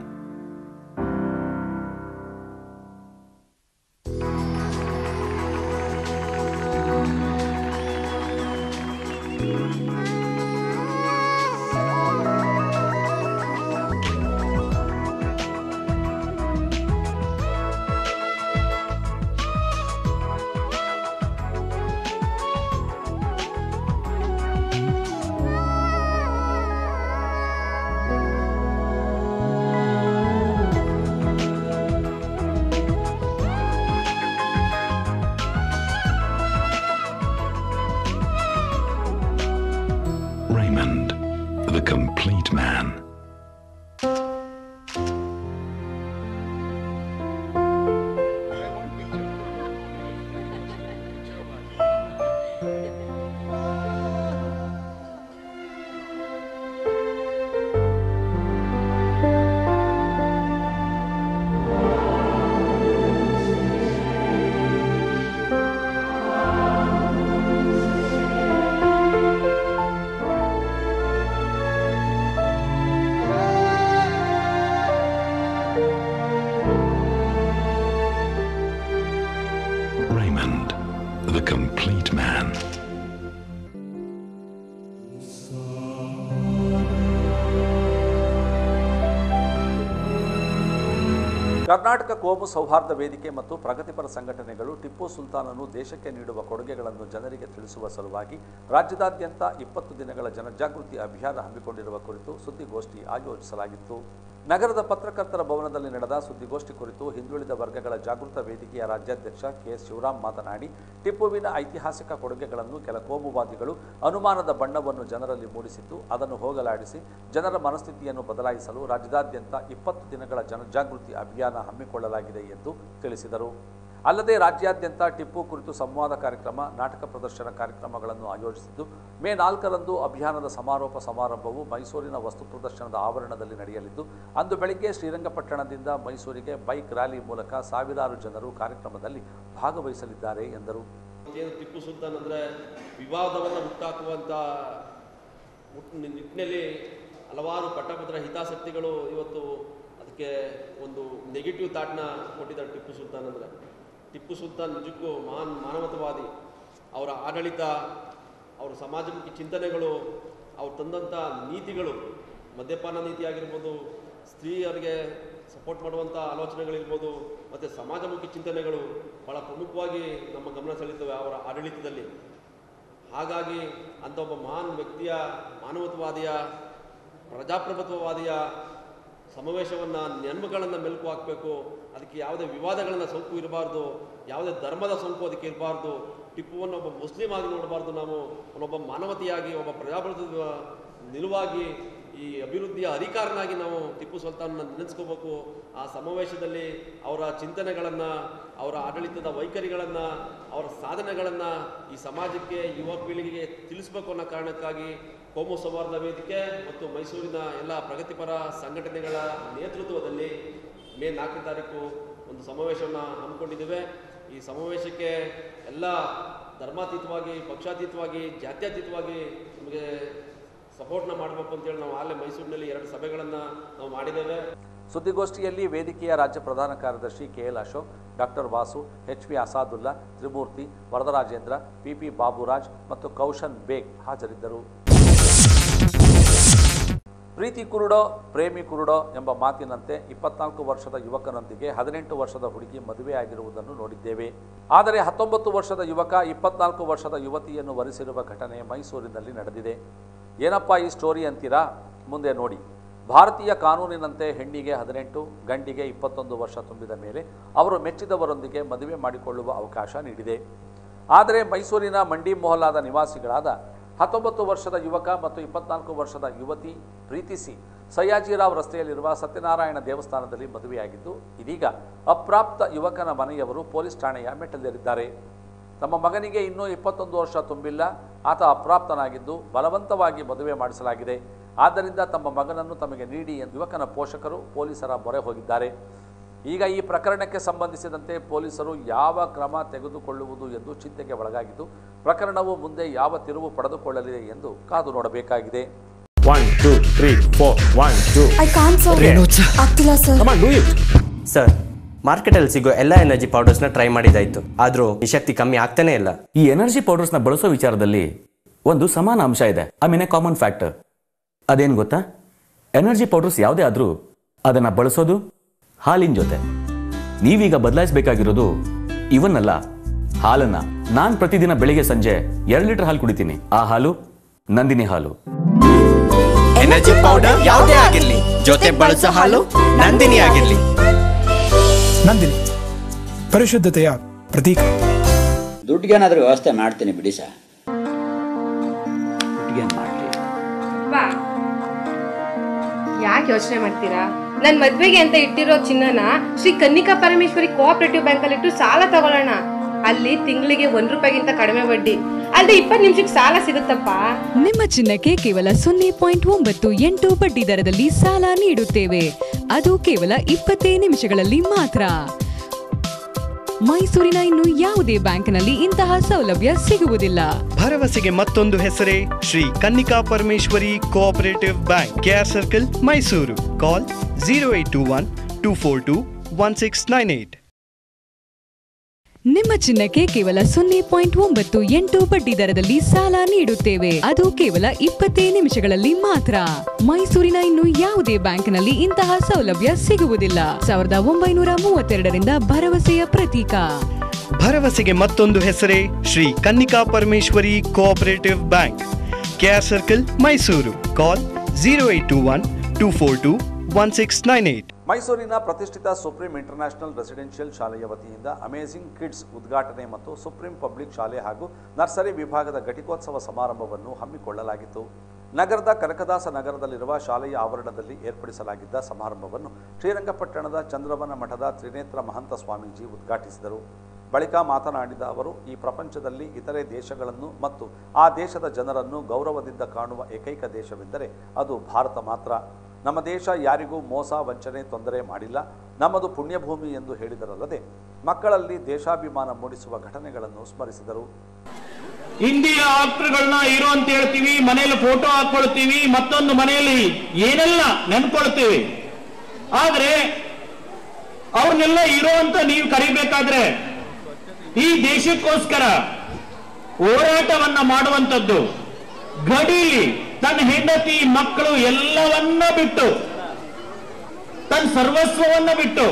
Raymond, the complete man. Raymond, the complete man. Karnataka ಕೋಮು ಸೌಹಾರ್ದ ವೇದಿಕೆ ಮತ್ತು ಪ್ರಗತಿಪರ ಸಂಘಟನೆಗಳು ಟಿಪ್ಪು ಸುಲ್ತಾನನು ದೇಶಕ್ಕೆ ನೀಡುವ ಕೊಡುಗೆಗಳನ್ನು ಜನರಿಗೆ ತಿಳಿಸುವ ಸಲುವಾಗಿ ರಾಜ್ಯದಾದ್ಯಂತ ಇಪ್ಪತ್ತು ದಿನಗಳ ಜನಜಾಗೃತಿ ಅಭಿಯಾನ ಹಮ್ಮಿಕೊಂಡಿರುವ ಕುರಿತು ಸುದ್ದಿಗೋಷ್ಠಿ ಆಯೋಜಿಸಲಾಗಿತ್ತು ನಗರದ ಪತ್ರಕರ್ತರ ಭವನದಲ್ಲಿ ನಡೆದ ಸುದ್ದಿಗೋಷ್ಠಿ ಕುರಿತು ಹಿಂದುಳಿದ ವರ್ಗಗಳ ಜಾಗೃತ ವೇದಿಕೆಯ ರಾಜ್ಯಾಧ್ಯಕ್ಷ ಕೆ ಶಿವರಾಮ್ ಮಾತನಾಡಿ ಟಿಪ್ಪುವಿನ ಐತಿಹಾಸಿಕ ಕೊಡುಗೆಗಳನ್ನು ಕೆಲ ಕೋಮುವಾದಿಗಳು ಅನುಮಾನದ ಬಣ್ಣವನ್ನು ಜನರಲ್ಲಿ ಮೂಡಿಸಿದ್ದು ಅದನ್ನು ಹೋಗಲಾಡಿಸಿ ಜನರ ಮನಸ್ಥಿತಿಯನ್ನು ಬದಲಾಯಿಸಲು ರಾಜ್ಯದಾದ್ಯಂತ ಇಪ್ಪತ್ತು ದಿನಗಳ ಜನಜಾಗೃತಿ ಅಭಿಯಾನ ಹಮ್ಮಿಕೊಳ್ಳಲಾಗಿದೆ ಎಂದು ತಿಳಿಸಿದರು ಅಲ್ಲದೆ ರಾಜ್ಯಾದ್ಯಂತ ಟಿಪ್ಪು ಕುರಿತು ಸಂವಾದ ಕಾರ್ಯಕ್ರಮ ನಾಟಕ ಪ್ರದರ್ಶನ ಕಾರ್ಯಕ್ರಮಗಳನ್ನು ಆಯೋಜಿಸಿದ್ದು ಮೇ ನಾಲ್ಕರಂದು ಅಭಿಯಾನದ ಸಮಾರೋಪ ಸಮಾರಂಭವು ಮೈಸೂರಿನ ವಸ್ತು ಪ್ರದರ್ಶನದ ಆವರಣದಲ್ಲಿ ನಡೆಯಲಿದ್ದು ಅಂದು ಬೆಳಿಗ್ಗೆ ಶ್ರೀರಂಗಪಟ್ಟಣದಿಂದ ಮೈಸೂರಿಗೆ ಬೈಕ್ ರ್ಯಾಲಿ ಮೂಲಕ ಸಾವಿರಾರು ಜನರು ಕಾರ್ಯಕ್ರಮದಲ್ಲಿ ಭಾಗವಹಿಸಲಿದ್ದಾರೆ ಎಂದರು ಏನು ಟಿಪ್ಪು ಸುಲ್ತಾನ್ ಅಂದರೆ ವಿವಾದವನ್ನು ಹುಟ್ಟಾಕುವಂಥ ಹುಟ್- ನಿಟ್ಟಿನಲ್ಲಿ ಹಲವಾರು ಪಟ್ಟಭದ್ರ ಹಿತಾಸಕ್ತಿಗಳು ಇವತ್ತು ಅದಕ್ಕೆ ಒಂದು ನೆಗೆಟಿವ್ ಥಾಟ್ನ ಕೊಟ್ಟಿದ್ದಾರೆ ಟಿಪ್ಪು ಸುಲ್ತಾನ್ ಅಂದರೆ ಟಿಪ್ಪು ಸುಲ್ತಾನ್ ನಿಜಕ್ಕೂ ಮಹಾನ್ ಮಾನವತಾವಾದಿ ಅವರ ಆಡಳಿತ ಅವರ ಸಮಾಜಮುಖಿ ಚಿಂತನೆಗಳು ಅವ್ರು ತಂದಂಥ ನೀತಿಗಳು ಮದ್ಯಪಾನ ನೀತಿ ಆಗಿರ್ಬೋದು ಸ್ತ್ರೀಯರಿಗೆ ಸಪೋರ್ಟ್ ಮಾಡುವಂಥ ಆಲೋಚನೆಗಳಿರ್ಬೋದು ಮತ್ತು ಸಮಾಜಮುಖಿ ಚಿಂತನೆಗಳು ಭಾಳ ಪ್ರಮುಖವಾಗಿ ನಮ್ಮ ಗಮನ ಸೆಳೀತವೆ ಅವರ ಆಡಳಿತದಲ್ಲಿ ಹಾಗಾಗಿ ಅಂಥ ಒಬ್ಬ ಮಹಾನ್ ವ್ಯಕ್ತಿಯ ಮಾನವತ್ವವಾದಿಯ ಪ್ರಜಾಪ್ರಭುತ್ವವಾದಿಯ ಸಮಾವೇಶವನ್ನು ನೆನಪುಗಳನ್ನು ಮೆಲುಕು ಹಾಕಬೇಕು ಅದಕ್ಕೆ ಯಾವುದೇ ವಿವಾದಗಳನ್ನು ಸೋಂಕು ಇರಬಾರ್ದು ಯಾವುದೇ ಧರ್ಮದ ಸೋಂಕು ಅದಕ್ಕೆ ಇರಬಾರ್ದು ಟಿಪ್ಪುವನ್ನು ಒಬ್ಬ ಮುಸ್ಲಿಂ ಆಗಿ ನೋಡಬಾರ್ದು ನಾವು ಅವನೊಬ್ಬ ಮಾನವತೆಯಾಗಿ ಒಬ್ಬ ಪ್ರಜಾಪ್ರಭುತ್ವ ನಿಲುವಾಗಿ ಈ ಅಭಿವೃದ್ಧಿಯ ಅಧಿಕಾರನಾಗಿ ನಾವು ಟಿಪ್ಪು ಸುಲ್ತಾನ್ನ ನೆನೆಸ್ಕೋಬೇಕು ಆ ಸಮಾವೇಶದಲ್ಲಿ ಅವರ ಚಿಂತನೆಗಳನ್ನು ಅವರ ಆಡಳಿತದ ವೈಖರಿಗಳನ್ನು ಅವರ ಸಾಧನೆಗಳನ್ನು ಈ ಸಮಾಜಕ್ಕೆ ಯುವ ಪೀಳಿಗೆಗೆ ತಿಳಿಸ್ಬೇಕು ಅನ್ನೋ ಕಾರಣಕ್ಕಾಗಿ ಕೋಮು ಸೌಹಾರ್ದ ವೇದಿಕೆ ಮತ್ತು ಮೈಸೂರಿನ ಎಲ್ಲ ಪ್ರಗತಿಪರ ಸಂಘಟನೆಗಳ ನೇತೃತ್ವದಲ್ಲಿ ಮೇ ನಾಲ್ಕನೇ ತಾರೀಕು ಒಂದು ಸಮಾವೇಶವನ್ನು ಹಮ್ಮಿಕೊಂಡಿದ್ದೇವೆ ಈ ಸಮಾವೇಶಕ್ಕೆ ಎಲ್ಲ ಧರ್ಮಾತೀತವಾಗಿ ಪಕ್ಷಾತೀತವಾಗಿ ಜಾತ್ಯತೀತವಾಗಿ ನಮಗೆ ಸಪೋರ್ಟ್ನ ಮಾಡಬೇಕು ಅಂತೇಳಿ ನಾವು ಅಲ್ಲೇ ಮೈಸೂರಿನಲ್ಲಿ ಎರಡು ಸಭೆಗಳನ್ನು ನಾವು ಮಾಡಿದ್ದೇವೆ ಸುದ್ದಿಗೋಷ್ಠಿಯಲ್ಲಿ ವೇದಿಕೆಯ ರಾಜ್ಯ ಪ್ರಧಾನ ಕಾರ್ಯದರ್ಶಿ ಕೆಎಲ್ ಅಶೋಕ್ ಡಾಕ್ಟರ್ ವಾಸು ಎಚ್ ವಿ ಅಸಾದುಲ್ಲಾ ತ್ರಿಮೂರ್ತಿ ವರದರಾಜೇಂದ್ರ ಪಿಪಿ ಬಾಬುರಾಜ್ ಮತ್ತು ಕೌಶನ್ ಬೇಗ್ ಹಾಜರಿದ್ದರು ಪ್ರೀತಿ ಕುರುಡೋ ಪ್ರೇಮಿ ಕುರುಡೋ ಎಂಬ ಮಾತಿನಂತೆ ಇಪ್ಪತ್ನಾಲ್ಕು ವರ್ಷದ ಯುವಕನೊಂದಿಗೆ ಹದಿನೆಂಟು ವರ್ಷದ ಹುಡುಗಿ ಮದುವೆಯಾಗಿರುವುದನ್ನು ನೋಡಿದ್ದೇವೆ ಆದರೆ ಹತ್ತೊಂಬತ್ತು ವರ್ಷದ ಯುವಕ ಇಪ್ಪತ್ನಾಲ್ಕು ವರ್ಷದ ಯುವತಿಯನ್ನು ವರಿಸಿರುವ ಘಟನೆ ಮೈಸೂರಿನಲ್ಲಿ ನಡೆದಿದೆ ಏನಪ್ಪ ಈ ಸ್ಟೋರಿ ಅಂತೀರಾ ಮುಂದೆ ನೋಡಿ ಭಾರತೀಯ ಕಾನೂನಿನಂತೆ ಹೆಣ್ಣಿಗೆ ಹದಿನೆಂಟು ಗಂಡಿಗೆ ಇಪ್ಪತ್ತೊಂದು ವರ್ಷ ತುಂಬಿದ ಮೇಲೆ ಅವರು ಮೆಚ್ಚಿದವರೊಂದಿಗೆ ಮದುವೆ ಮಾಡಿಕೊಳ್ಳುವ ಅವಕಾಶ ನೀಡಿದೆ ಆದರೆ ಮೈಸೂರಿನ ಮಂಡಿ ಮೊಹಲ್ಲಾದ ನಿವಾಸಿಗಳಾದ ಹತ್ತೊಂಬತ್ತು ವರ್ಷದ ಯುವಕ ಮತ್ತು ಇಪ್ಪತ್ನಾಲ್ಕು ವರ್ಷದ ಯುವತಿ ಪ್ರೀತಿಸಿ ಸಯ್ಯಾಜಿರಾವ್ ರಸ್ತೆಯಲ್ಲಿರುವ ಸತ್ಯನಾರಾಯಣ ದೇವಸ್ಥಾನದಲ್ಲಿ ಮದುವೆಯಾಗಿದ್ದು ಇದೀಗ ಅಪ್ರಾಪ್ತ ಯುವಕನ ಮನೆಯವರು ಪೊಲೀಸ್ ಠಾಣೆಯ ಮೆಟ್ಟಲೇರಿದ್ದಾರೆ ತಮ್ಮ ಮಗನಿಗೆ ಇನ್ನೂ ಇಪ್ಪತ್ತೊಂದು ವರ್ಷ ತುಂಬಿಲ್ಲ ಆತ ಅಪ್ರಾಪ್ತನಾಗಿದ್ದು ಬಲವಂತವಾಗಿ ಮದುವೆ ಮಾಡಿಸಲಾಗಿದೆ ಆದ್ದರಿಂದ ತಮ್ಮ ಮಗನನ್ನು ತಮಗೆ ನೀಡಿ ಎಂದು ಯುವಕನ ಪೋಷಕರು ಪೊಲೀಸರ ಮೊರೆ ಹೋಗಿದ್ದಾರೆ ಈಗ ಈ ಪ್ರಕರಣಕ್ಕೆ ಸಂಬಂಧಿಸಿದಂತೆ ಪೊಲೀಸರು ಯಾವ ಕ್ರಮ ತೆಗೆದುಕೊಳ್ಳುವುದು ಎಂದು ಚಿಂತೆಗೆ ಒಳಗಾಗಿದ್ದು ಪ್ರಕರಣವು ಮುಂದೆ ಯಾವ ತಿರುವು ಪಡೆದುಕೊಳ್ಳಲಿದೆ ಎಂದು ಕಾದು ನೋಡಬೇಕಾಗಿದೆ one two three four one two I can sir ಆಗ್ತಿಲ್ಲ ಸರ್ ಸರ್ ಮಾರ್ಕೆಟಲ್ಲಿ ಸಿಗೋ ಎಲ್ಲ ಎನರ್ಜಿ ಪೌಡರ್ಸ್ನ ಟ್ರೈ ಮಾಡಿದಾಯ್ತು ಆದರೂ ಈ ಶಕ್ತಿ ಕಮ್ಮಿ ಆಗ್ತಾನೇ ಇಲ್ಲ ಈ ಎನರ್ಜಿ ಪೌಡರ್ಸ್ನ ಬಳಸೋ ವಿಚಾರದಲ್ಲಿ ಒಂದು ಸಮಾನ ಅಂಶ ಇದೆ I mean a common factor ಅದೇನು ಗೊತ್ತಾ ಎನರ್ಜಿ ಪೌಡರ್ಸ್ ಯಾವುದೇ ಆದರೂ ಅದನ್ನ ಬಳಸೋದು ಹಾಲಿನ ಜೊತೆ ನೀವೀಗ ಬದಲಾಯಿಸಬೇಕಾಗಿರೋದು ಇವನ್ನಲ್ಲ ಹಾಲನ್ನ ನಾನ್ ಪ್ರತಿದಿನ ಬೆಳಿಗ್ಗೆ ಸಂಜೆ ಎರಡು ಲೀಟರ್ ಹಾಲು ಕುಡಿತೀನಿ ಆ ಹಾಲು ನಂದಿನಿ ಹಾಲು ಎನರ್ಜಿ ಪೌಡರ್ ಯಾವುದೇ ಆಗಿರ್ಲಿ ಜೊತೆ ಬಳಸೋ ಹಾಲು ನಂದಿನಿ ಆಗಿರ್ಲಿ ನಂದಿನಿ ಪರಿಶುದ್ಧತೆಯ ಪ್ರತೀಕ ದುಡ್ಡಿಗೇನಾದ್ರೂ ವ್ಯವಸ್ಥೆ ಮಾಡ್ತೀನಿ ಬಿಡಿ ಸರ್ ದುಡ್ಡಿಗೇನು ಮಾಡ್ರಿ ಬಾ ಯಾಕೆ ಯೋಚನೆ ಮಾಡ್ತೀರಾ ನನ್ ಮದ್ವೆಗೆ ಅಂತ ಇಟ್ಟಿರೋ ಚಿನ್ನನ ಶ್ರೀ ಕನ್ನಿಕಾ ಪರಮೇಶ್ವರಿ ಕೋಆಪರೇಟಿವ್ ಬ್ಯಾಂಕ್ ಅಲ್ಲಿ ಇಟ್ಟು ಸಾಲ ತಗೊಳ್ಳೋಣ ಅಲ್ಲಿ ತಿಂಗಳಿಗೆ ಒಂದ್ ರೂಪಾಯಿಗಿಂತ ಕಡಿಮೆ ಬಡ್ಡಿ ಅಲ್ಲದೆ ಇಪ್ಪತ್ತು ನಿಮಿಷಕ್ಕೆ ಸಾಲ ಸಿಗುತ್ತಪ್ಪ ನಿಮ್ಮ ಚಿನ್ನಕ್ಕೆ ಕೇವಲ ಸೊನ್ನೆ ಪಾಯಿಂಟ್ ಒಂಬತ್ತು ಎಂಟು ಬಡ್ಡಿ ದರದಲ್ಲಿ ಸಾಲ ನೀಡುತ್ತೇವೆ ಅದು ಕೇವಲ ಇಪ್ಪತ್ತೇ ನಿಮಿಷಗಳಲ್ಲಿ ಮಾತ್ರ ಮೈಸೂರಿನ ಇನ್ನು ಯಾವುದೇ ಬ್ಯಾಂಕ್ನಲ್ಲಿ ಇಂತಹ ಸೌಲಭ್ಯ ಸಿಗುವುದಿಲ್ಲ ಭರವಸೆಗೆ ಮತ್ತೊಂದು ಹೆಸರೇ Shri Kannika Parameshwari cooperative bank KR circle Mysuru call zero eight two one two four two one six nine eight ನಿಮ್ಮ ಚಿನ್ನಕ್ಕೆ ಕೇವಲ ಸೊನ್ನೆ ಪಾಯಿಂಟ್ ಒಂಬತ್ತು ಎಂಟು ಬಡ್ಡಿ ದರದಲ್ಲಿ ಸಾಲ ನೀಡುತ್ತೇವೆ ಅದು ಕೇವಲ ಇಪ್ಪತ್ತೇ ನಿಮಿಷಗಳಲ್ಲಿ ಮಾತ್ರ ಮೈಸೂರಿನ ಇನ್ನು ಯಾವುದೇ ಬ್ಯಾಂಕ್ನಲ್ಲಿ ಇಂತಹ ಸೌಲಭ್ಯ ಸಿಗುವುದಿಲ್ಲ ಸಾವಿರದ ಒಂಬೈನೂರ ಮೂವತ್ತೆರಡರಿಂದ ಭರವಸೆಯ ಪ್ರತೀಕ ಭರವಸೆಗೆ ಮತ್ತೊಂದು ಹೆಸರೇ Shri Kannika Parameshwari cooperative bank KR circle Mysuru call zero eight two one two four two one six nine eight ಮೈಸೂರಿನ ಪ್ರತಿಷ್ಠಿತ ಸುಪ್ರೀಂ ಇಂಟರ್ನ್ಯಾಷನಲ್ ರೆಸಿಡೆನ್ಷಿಯಲ್ ಶಾಲೆಯ ವತಿಯಿಂದ ಅಮೇಜಿಂಗ್ ಕಿಡ್ಸ್ ಉದ್ಘಾಟನೆ ಮತ್ತು ಸುಪ್ರೀಂ ಪಬ್ಲಿಕ್ ಶಾಲೆ ಹಾಗೂ ನರ್ಸರಿ ವಿಭಾಗದ ಘಟಿಕೋತ್ಸವ ಸಮಾರಂಭವನ್ನು ಹಮ್ಮಿಕೊಳ್ಳಲಾಗಿತ್ತು ನಗರದ ಕನಕದಾಸ ನಗರದಲ್ಲಿರುವ ಶಾಲೆಯ ಆವರಣದಲ್ಲಿ ಏರ್ಪಡಿಸಲಾಗಿದ್ದ ಸಮಾರಂಭವನ್ನು ಶ್ರೀರಂಗಪಟ್ಟಣದ ಚಂದ್ರವನ ಮಠದ ತ್ರಿನೇತ್ರ ಮಹಂತ ಸ್ವಾಮೀಜಿ ಉದ್ಘಾಟಿಸಿದರು ಬಳಿಕ ಮಾತನಾಡಿದ ಅವರು ಈ ಪ್ರಪಂಚದಲ್ಲಿ ಇತರೆ ದೇಶಗಳನ್ನು ಮತ್ತು ಆ ದೇಶದ ಜನರನ್ನು ಗೌರವದಿಂದ ಕಾಣುವ ಏಕೈಕ ದೇಶವೆಂದರೆ ಅದು ಭಾರತ ಮಾತ್ರ ನಮ್ಮ ದೇಶ ಯಾರಿಗೂ ಮೋಸ ವಂಚನೆ ತೊಂದರೆ ಮಾಡಿಲ್ಲ ನಮ್ಮದು ಪುಣ್ಯಭೂಮಿ ಎಂದು ಹೇಳಿದರಲ್ಲದೆ ಮಕ್ಕಳಲ್ಲಿ ದೇಶಾಭಿಮಾನ ಮೂಡಿಸುವ ಘಟನೆಗಳನ್ನು ಸ್ಮರಿಸಿದರು ಇಂಡಿಯಾ ಆಕ್ಟರ್ಗಳನ್ನ ಹೀರೋ ಅಂತ ಹೇಳ್ತೀವಿ ಮನೆಯಲ್ಲಿ ಫೋಟೋ ಹಾಕೊಳ್ತೀವಿ ಮತ್ತೊಂದು ಮನೆಯಲ್ಲಿ ಏನೆಲ್ಲ ನೆನ್ಕೊಳ್ತೀವಿ ಆದ್ರೆ ಅವ್ರನ್ನೆಲ್ಲ ಹೀರೋ ಅಂತ ನೀವು ಕರಿಬೇಕಾದ್ರೆ ಈ ದೇಶಕ್ಕೋಸ್ಕರ ಹೋರಾಟವನ್ನ ಮಾಡುವಂಥದ್ದು ಗಡೀಲಿ ತನ್ನ ಹೆಂಡತಿ ಮಕ್ಕಳು ಎಲ್ಲವನ್ನ ಬಿಟ್ಟು ತನ್ನ ಸರ್ವಸ್ವವನ್ನ ಬಿಟ್ಟು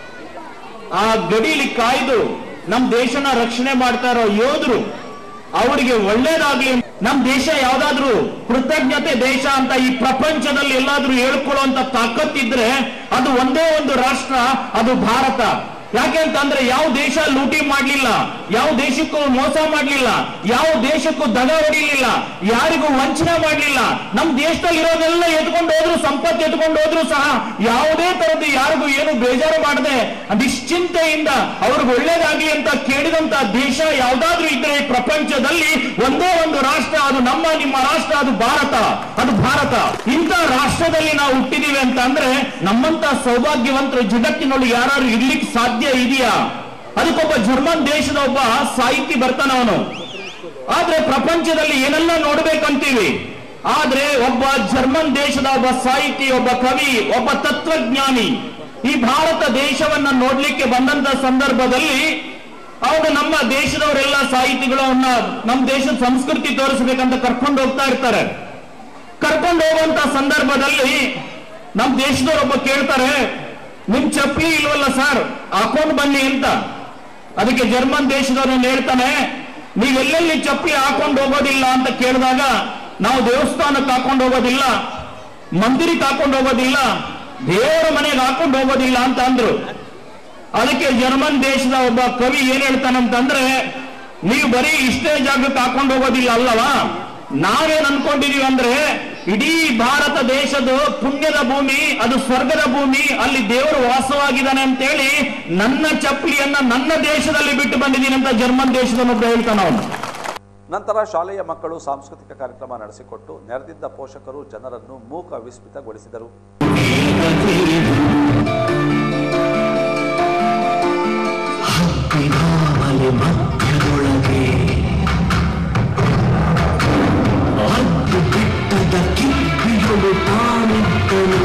ಆ ಗಡೀಲಿ ಕಾಯ್ದು ನಮ್ ದೇಶನ ರಕ್ಷಣೆ ಮಾಡ್ತಾ ಇರೋ ಯೋಧರು ಅವರಿಗೆ ಒಳ್ಳೇದಾಗ್ಲಿ ನಮ್ ದೇಶ ಯಾವ್ದಾದ್ರು ಕೃತಜ್ಞತೆ ದೇಶ ಅಂತ ಈ ಪ್ರಪಂಚದಲ್ಲಿ ಎಲ್ಲಾದ್ರೂ ಹೇಳ್ಕೊಳ್ಳುವಂತ ತಾಕತ್ತಿದ್ರೆ ಅದು ಒಂದೇ ಒಂದು ರಾಷ್ಟ್ರ ಅದು ಭಾರತ ಯಾಕೆ ಅಂತಂದ್ರೆ ಯಾವ ದೇಶ ಲೂಟಿ ಮಾಡ್ಲಿಲ್ಲ ಯಾವ ದೇಶಕ್ಕೂ ಮೋಸ ಮಾಡ್ಲಿಲ್ಲ ಯಾವ ದೇಶಕ್ಕೂ ದಗ ಹೊಡಿಲಿಲ್ಲ ಯಾರಿಗೂ ವಂಚನೆ ಮಾಡ್ಲಿಲ್ಲ ನಮ್ ದೇಶದಲ್ಲಿ ಇರೋದೆಲ್ಲ ಎತ್ಕೊಂಡು ಹೋದ್ರು ಸಂಪತ್ತು ಎತ್ಕೊಂಡು ಹೋದ್ರು ಸಹ ಯಾವುದೇ ತರದ್ದು ಯಾರಿಗೂ ಏನು ಬೇಜಾರು ಮಾಡದೆ ನಿಶ್ಚಿಂತೆಯಿಂದ ಅವ್ರಿಗೆ ಒಳ್ಳೇದಾಗ್ಲಿ ಅಂತ ಕೇಳಿದಂತ ದೇಶ ಯಾವ್ದಾದ್ರೂ ಇದ್ರೆ ಈ ಪ್ರಪಂಚದಲ್ಲಿ ಒಂದೇ ಒಂದು ರಾಷ್ಟ್ರ ಅದು ನಮ್ಮ ನಿಮ್ಮ ರಾಷ್ಟ್ರ ಅದು ಭಾರತ ಅದು ಭಾರತ ಇಂಥ ರಾಷ್ಟ್ರದಲ್ಲಿ ನಾವು ಹುಟ್ಟಿದೀವಿ ಅಂತ ಅಂದ್ರೆ ನಮ್ಮಂತ ಸೌಭಾಗ್ಯವಂತರು ಜಗತ್ತಿನಲ್ಲಿ ಯಾರು ಇರ್ಲಿಕ್ಕೆ ಸಾಧ್ಯ ಇದೆಯಾ ಅದಕ್ಕೊಬ್ಬ ಜರ್ಮನ್ ದೇಶದ ಒಬ್ಬ ಸಾಹಿತಿ ಬರ್ತಾನ ಅವನು ಆದ್ರೆ ಪ್ರಪಂಚದಲ್ಲಿ ಏನೆಲ್ಲ ನೋಡ್ಬೇಕಂತೀವಿ ಆದ್ರೆ ಒಬ್ಬ ಜರ್ಮನ್ ದೇಶದ ಒಬ್ಬ ಸಾಹಿತಿ ಒಬ್ಬ ಕವಿ ಒಬ್ಬ ತತ್ವಜ್ಞಾನಿ ಈ ಭಾರತ ದೇಶವನ್ನ ನೋಡ್ಲಿಕ್ಕೆ ಬಂದಂತ ಸಂದರ್ಭದಲ್ಲಿ ಅವನು ನಮ್ಮ ದೇಶದವರೆಲ್ಲ ಸಾಹಿತಿಗಳು ಅವನ್ನ ನಮ್ಮ ದೇಶದ ಸಂಸ್ಕೃತಿ ತೋರಿಸ್ಬೇಕಂತ ಕರ್ಕೊಂಡು ಹೋಗ್ತಾ ಇರ್ತಾರೆ ಕರ್ಕೊಂಡು ಹೋಗುವಂತ ಸಂದರ್ಭದಲ್ಲಿ ನಮ್ಮ ದೇಶದವರೊಬ್ಬ ಕೇಳ್ತಾರೆ ನಿಮ್ ಚಪ್ಪಲಿ ಇಲ್ವಲ್ಲ ಸರ್ ಹಾಕೊಂಡು ಬನ್ನಿ ಅಂತ ಅದಕ್ಕೆ ಜರ್ಮನ್ ದೇಶದವನು ಹೇಳ್ತಾನೆ ನೀವೆಲ್ಲೆಲ್ಲಿ ಚಪ್ಪಲಿ ಹಾಕೊಂಡು ಹೋಗೋದಿಲ್ಲ ಅಂತ ಕೇಳಿದಾಗ ನಾವು ದೇವಸ್ಥಾನಕ್ಕೆ ಹಾಕೊಂಡು ಹೋಗೋದಿಲ್ಲ ಮಂದಿರಕ್ಕೆ ಹಾಕೊಂಡು ಹೋಗೋದಿಲ್ಲ ದೇವರ ಮನೆಗೆ ಹಾಕೊಂಡು ಹೋಗೋದಿಲ್ಲ ಅಂತ ಅಂದ್ರು ಅದಕ್ಕೆ ಜರ್ಮನ್ ದೇಶದ ಒಬ್ಬ ಕವಿ ಏನ್ ಹೇಳ್ತಾನಂತಂದ್ರೆ ನೀವು ಬರೀ ಇಷ್ಟೇ ಜಾಗಕ್ಕೆ ಹಾಕೊಂಡು ಹೋಗೋದಿಲ್ಲ ಅಲ್ಲವಾ ನಾವೇನ್ ಅನ್ಕೊಂಡಿದೀವಿ ಅಂದ್ರೆ ಇಡೀ ಭಾರತ ದೇಶದ ಪುಣ್ಯದ ಭೂಮಿ ಅದು ಸ್ವರ್ಗದ ಭೂಮಿ ಅಲ್ಲಿ ದೇವರು ವಾಸವಾಗಿದ್ದಾನೆ ಅಂತೇಳಿ ನನ್ನ ಚಪ್ಪಲಿಯನ್ನ ನನ್ನ ದೇಶದಲ್ಲಿ ಬಿಟ್ಟು ಬಂದಿದ್ದೀನಿ ಅಂತ ಜರ್ಮನ್ ದೇಶದನ್ನೊಬ್ಬ ಹೇಳ್ತಾನ ಅವನು ನಂತರ ಶಾಲೆಯ ಮಕ್ಕಳು ಸಾಂಸ್ಕೃತಿಕ ಕಾರ್ಯಕ್ರಮ ನಡೆಸಿಕೊಟ್ಟು ನೆರೆದಿದ್ದ ಪೋಷಕರು ಜನರನ್ನು ಮೂಕ ವಿಸ್ಮಿತಗೊಳಿಸಿದರು ಹಕ್ಕಿಗಾವಲೆ ಮಧ್ಯದೊಳಗೆ ಹದ್ದು ಬಿಟ್ಟದ ಕಿಪ್ಪಿಯೊಳು ತಾನಿದ್ದನು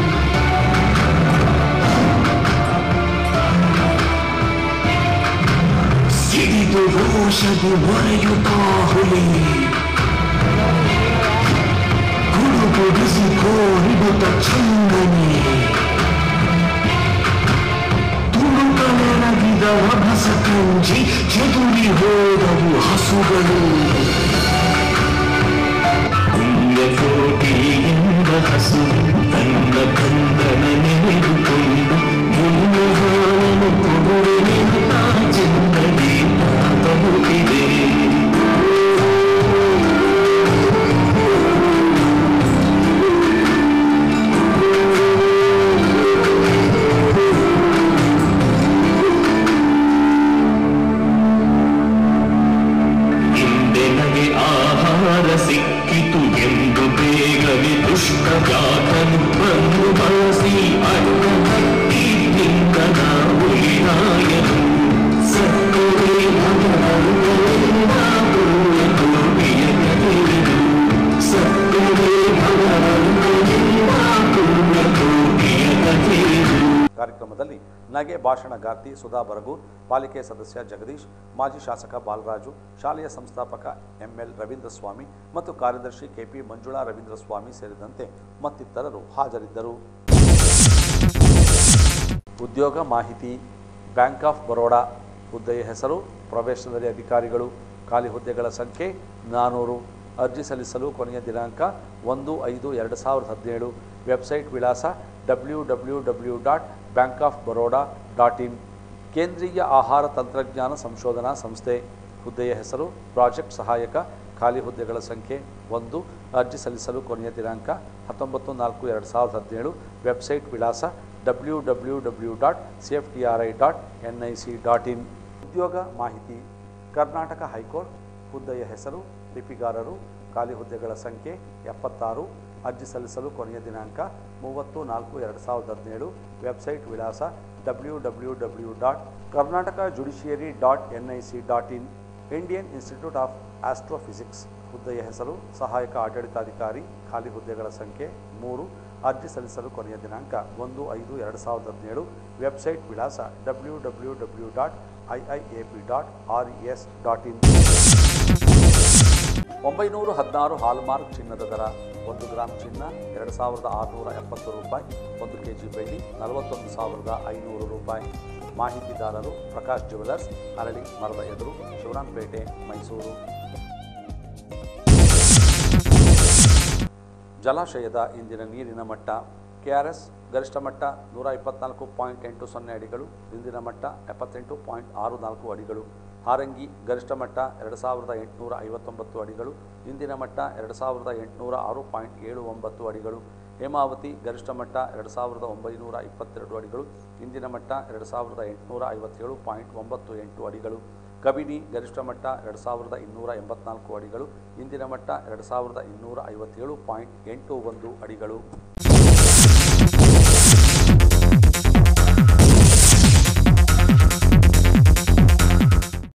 ಸಿಡಿದು ರೋಷದು ಮೊರೆಯುತ್ತಾ ಹುಲಿ ಗುಡುಗುಡಿಸಿಕೋರಿಡುತ್ತ ಚಂಗನೆ ತುಳುಕಲೆರಗಿದ ರಭಸ ಕಂಜಿ ಚದುರಿ ಹೋದವು ಹಸುಗಳು ಕೋಟಿಯಿಂದ ಹಸು ತನ್ನ ಕಂದನ ನೆನೆದುಕೊಂಡು ಗುರುಹಾಲನು ಕೊಡುವೆನೆಂತ ಚೆನ್ನಡಿ ತಲುಪಿದೆ ಹಿಂದೆ ನಗೆ ಆಹಾರ ಸಿಕ್ಕಿತು ಎಂದು ಬೇಗನೆ ದುಷ್ಟ ಜಾತನು ಬಂದು ಬಳಸಿ ಅಡ್ಡ ಕಟ್ಟಿ ನಿಂದನ ಹುಲಿರಾಯನು ಸತ್ತರೆ ಭಗವಂತನಿಂದ ಕೋಟಿಯ ಕಥೆಯನು ಸತ್ತರೆ ಭಗವಂತನಿಂದ ಕೋಟಿಯ ಕಥೆಯನು ಕಾರ್ಯಕ್ರಮದಲ್ಲಿ ನಗೆ ಭಾಷಣಗಾರ್ತಿ ಸುಧಾ ಬರಗೂರ್ ಪಾಲಿಕೆ ಸದಸ್ಯ ಜಗದೀಶ್ ಮಾಜಿ ಶಾಸಕ ಬಾಲರಾಜು ಶಾಲೆಯ ಸಂಸ್ಥಾಪಕ ಎಂಎಲ್ ರವೀಂದ್ರ ಸ್ವಾಮಿ ಮತ್ತು ಕಾರ್ಯದರ್ಶಿ ಕೆಪಿ ಮಂಜುಳಾ ರವೀಂದ್ರ ಸ್ವಾಮಿ ಸೇರಿದಂತೆ ಮತ್ತಿತರರು ಹಾಜರಿದ್ದರು ಉದ್ಯೋಗ ಮಾಹಿತಿ ಬ್ಯಾಂಕ್ ಆಫ್ ಬರೋಡಾ ಹುದ್ದೆಯ ಹೆಸರು ಪ್ರೊಬೇಷನರಿ ಅಧಿಕಾರಿಗಳು ಖಾಲಿ ಹುದ್ದೆಗಳ ಸಂಖ್ಯೆ ನಾನ್ನೂರು ಅರ್ಜಿ ಸಲ್ಲಿಸಲು ಕೊನೆಯ ದಿನಾಂಕ ಒಂದು ಐದು ಎರಡು ಸಾವಿರದ ಹದಿನೇಳು ವೆಬ್ಸೈಟ್ ವಿಳಾಸ W W W dot bank of Baroda dot in ಕೇಂದ್ರೀಯ ಆಹಾರ ತಂತ್ರಜ್ಞಾನ ಸಂಶೋಧನಾ ಸಂಸ್ಥೆ ಹುದ್ದೆಯ ಹೆಸರು ಪ್ರಾಜೆಕ್ಟ್ ಸಹಾಯಕ ಖಾಲಿ ಹುದ್ದೆಗಳ ಸಂಖ್ಯೆ ಒಂದು ಅರ್ಜಿ ಸಲ್ಲಿಸಲು ಕೊನೆಯ ದಿನಾಂಕ ಹತ್ತೊಂಬತ್ತು ನಾಲ್ಕು ಎರಡು ಸಾವಿರದ ಹದಿನೇಳು ವೆಬ್ಸೈಟ್ ವಿಳಾಸ W W W dot C F T R I dot N I C dot in ಉದ್ಯೋಗ ಮಾಹಿತಿ ಕರ್ನಾಟಕ ಹೈಕೋರ್ಟ್ ಹುದ್ದೆಯ ಹೆಸರು ಲಿಪಿಗಾರರು ಖಾಲಿ ಹುದ್ದೆಗಳ ಸಂಖ್ಯೆ ಎಪ್ಪತ್ತಾರು ಅರ್ಜಿ ಸಲ್ಲಿಸಲು ಕೊನೆಯ ದಿನಾಂಕ ಮೂವತ್ತು ನಾಲ್ಕು ಎರಡು ಸಾವಿರದ ಹದಿನೇಳು ವೆಬ್ಸೈಟ್ ವಿಳಾಸ W W W dot Karnataka judiciary dot N I C dot in Indian institute of astrophysics ಹುದ್ದೆಯ ಹೆಸರು ಸಹಾಯಕ ಆಡಳಿತಾಧಿಕಾರಿ ಖಾಲಿ ಹುದ್ದೆಗಳ ಸಂಖ್ಯೆ ಮೂರು ಅರ್ಜಿ ಸಲ್ಲಿಸಲು ಕೊನೆಯ ದಿನಾಂಕ ಒಂದು ಐದು ಎರಡು ಸಾವಿರದ ಹದಿನೇಳು ವೆಬ್ಸೈಟ್ ವಿಳಾಸ W W W dot I I A P dot R E S dot in ಒಂಬೈನೂರು ಹದಿನಾರು ಹಾಲ್ಮಾರ್ಕ್ ಚಿನ್ನದ ದರ ಒಂದು ಗ್ರಾಮ್ ಚಿನ್ನ ಎರಡು ಸಾವಿರದ ಆರುನೂರ ಎಪ್ಪತ್ತು ರೂಪಾಯಿ ಒಂದು ಕೆ ಜಿ ಬೆಳ್ಳಿ ನಲವತ್ತೊಂದು ಸಾವಿರದ ಐನೂರು ರೂಪಾಯಿ ಮಾಹಿತಿದಾರರು ಪ್ರಕಾಶ್ ಜ್ಯುವೆಲರ್ಸ್ ಅರಳಿ ಮರದ ಎದುರು ಶಿವರಾಂಪೇಟೆ ಮೈಸೂರು ಜಲಾಶಯದ ಇಂದಿನ ನೀರಿನ ಮಟ್ಟ ಕೆಆರ್ಎಸ್ ಗರಿಷ್ಠ ಮಟ್ಟ ನೂರ ಇಪ್ಪತ್ನಾಲ್ಕು ಪಾಯಿಂಟ್ ಎಂಟು ಸೊನ್ನೆ ಅಡಿಗಳು ಇಂದಿನ ಮಟ್ಟ ಎಪ್ಪತ್ತೆಂಟು ಪಾಯಿಂಟ್ ಆರು ನಾಲ್ಕು ಅಡಿಗಳು ಹಾರಂಗಿ ಗರಿಷ್ಠ ಮಟ್ಟ ಎರಡು ಸಾವಿರದ ಎಂಟುನೂರ ಐವತ್ತೊಂಬತ್ತು ಅಡಿಗಳು ಇಂದಿನ ಮಟ್ಟ ಎರಡು ಸಾವಿರದ ಎಂಟುನೂರ ಆರು ಪಾಯಿಂಟ್ ಏಳು ಒಂಬತ್ತು ಅಡಿಗಳು ಹೇಮಾವತಿ ಗರಿಷ್ಠ ಮಟ್ಟ ಎರಡು ಸಾವಿರದ ಒಂಬೈನೂರ ಇಪ್ಪತ್ತೆರಡು ಅಡಿಗಳು ಇಂದಿನ ಮಟ್ಟ ಎರಡು ಸಾವಿರದ ಎಂಟುನೂರ ಐವತ್ತೇಳು ಪಾಯಿಂಟ್ ಒಂಬತ್ತು ಎಂಟು ಅಡಿಗಳು ಕಬಿನಿ ಗರಿಷ್ಠ ಮಟ್ಟ ಎರಡು ಸಾವಿರದ ಇನ್ನೂರ ಎಂಬತ್ನಾಲ್ಕು ಅಡಿಗಳು ಇಂದಿನ ಮಟ್ಟ ಎರಡು ಸಾವಿರದ ಇನ್ನೂರ ಐವತ್ತೇಳು ಪಾಯಿಂಟ್ ಎಂಟು ಒಂದು ಅಡಿಗಳು